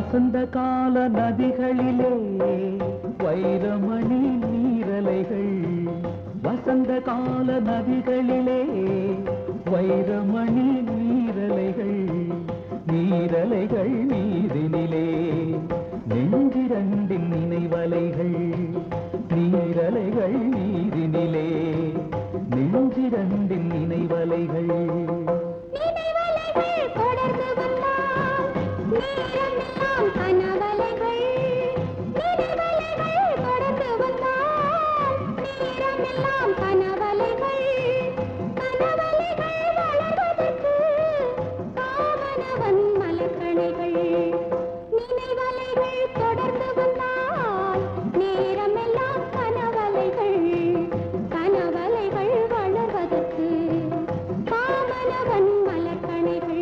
வசந்த கால நதிகளிலே வைரமணி நீரலைகள் வசந்த கால நதிகளிலே வைரமணி நீரலைகள் நீரலைகள் நீரினிலே நெஞ்சிரண்டின் நினைவலைகள் நீரலைகள் நீரினிலே நெஞ்சிரண்டின் நினைவலைகள் நினைவலைகள் தொடர்ந்து வந்தால் நேரமெல்லாம் கனவலைகள் நினைவலைகள் தொடர்ந்து வந்தால் நேரமெல்லாம் கனவலைகள் கனவலைகள் வளர்வதற்கு காவனவன் மலர்கணைகள் நினைவலைகள் தொடர்ந்து வந்தால் நேரமெல்லாம் கனவலைகள் கனவலைகள் வளர்வதற்கு காமனவன் மலர்கணைகள்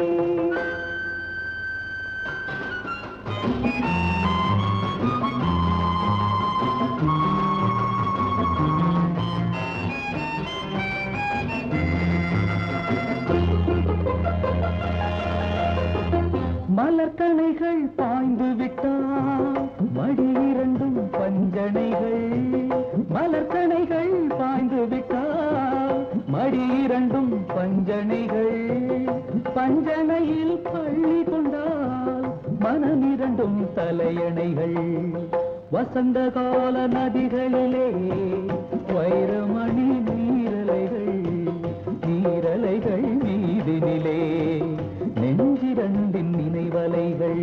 மலர்கணைகள் பாய்ந்து விட்டால் மடி இரண்டும் பஞ்சனைகள் மலர்கணைகள் பாய்ந்து விட்டால் மடி இரண்டும் பஞ்சனைகள் பஞ்சனையில் பள்ளி கொண்டால் மனம் இரண்டும் தலையணைகள் வசந்த கால நதிகளிலே வைரமணி நீரலைகள் நீரலைகள் மீதினிலே நெஞ்சிரண்டின் நினைவலைகள்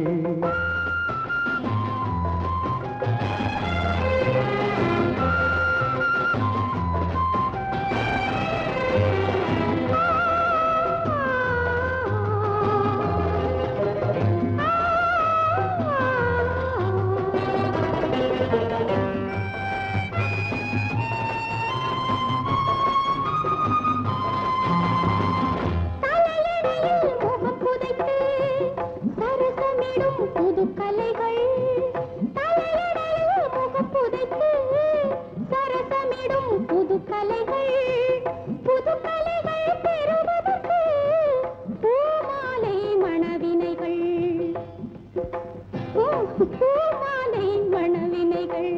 தலையணையில் முகம் புதைத்து சரசமிடும் புது கலைகள் தலையணையில் முகம் புதைத்து சரசமிடும் புது கலைகள் புது கலைகள் பெறுவதற்கு பூமாலை மணவினைகள் பூ பூமாலை மணவினைகள்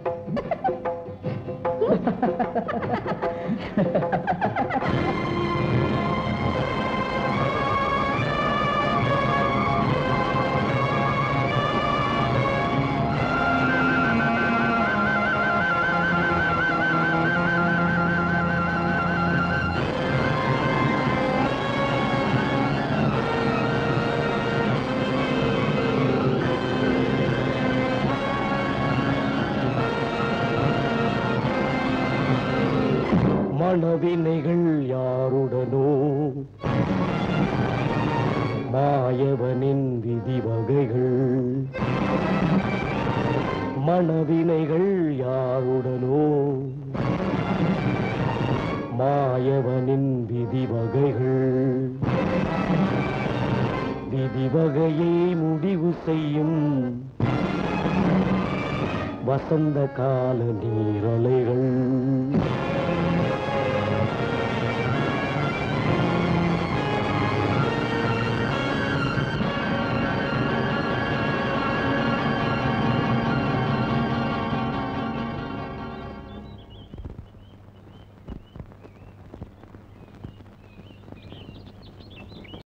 மனவினைகள் யாருடனோ மாயவனின் விதி வகைகள் மனவினைகள் யாருடனோ மாயவனின் விதி வகைகள் விதி வகையை முடிவு செய்யும் வசந்த கால நீரலைகள்